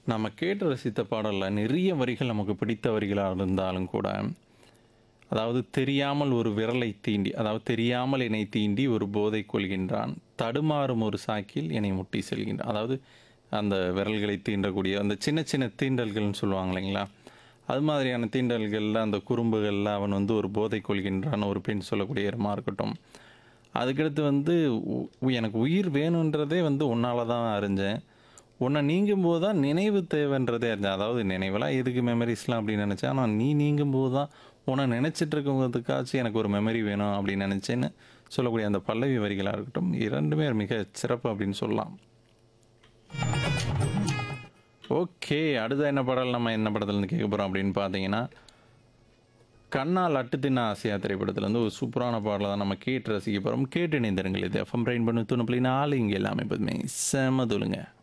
நம்ம கேட்டு ரசித்த பாடல்ல நிறைய வரிகள் நமக்கு பிடித்த வரிகளாக இருந்தாலும் கூட அதாவது தெரியாமல் ஒரு விரலை தீண்டி அதாவது தெரியாமல் என்னை தீண்டி ஒரு போதை கொள்கின்றான் தடுமாறும் ஒரு சாக்கில் என்னை முட்டி செல்கின்றான் அதாவது அந்த விரல்களை தீண்டக்கூடிய அந்த சின்ன சின்ன தீண்டல்கள்னு சொல்லுவாங்க இல்லைங்களா அது மாதிரியான தீண்டல்களில் அந்த குறும்புகளில் அவன் வந்து ஒரு போதை கொள்கின்றான் ஒரு பெண் சொல்லக்கூடிய இடமா இருக்கட்டும் அதுக்கடுத்து வந்து உ- எனக்கு உயிர் வேணுன்றதே வந்து உன்னால தான் அறிஞ்சேன் உன்னை நீங்கும் போது தான் நினைவு தேவைன்றதே அறிஞ்சேன் அதாவது நினைவெல்லாம் எதுக்கு மெமரிஸ்லாம் அப்படின்னு நினச்சேன் ஆனால் நீ நீங்கும் போது தான் உன்னை நினச்சிட்டு இருக்கவங்களுக்காச்சும் எனக்கு ஒரு மெமரி வேணும் அப்படின்னு நினச்சேன்னு சொல்லக்கூடிய அந்த பல்லவி வரிகளாக இருக்கட்டும் இரண்டுமே மிக சிறப்பு அப்படின்னு சொல்லலாம் ஓகே அடுத்த என்ன பாடல் நம்ம என்ன படத்துலேருந்து கேட்க போகிறோம் அப்படின்னு பார்த்தீங்கன்னா கண்ணால் அட்டு தின்ன ஆசையா திரைப்படத்துல இருந்து ஒரு சூப்பரான பாடலை தான் நம்ம கேட்டு ரசிக்க போகிறோம் கேட்டு இணைந்திருங்கள் இது எஃப்எம் பிரைன் பண்ணி துணு நாலு இங்கே எல்லாமே எப்போதுமே செம தொழுங்க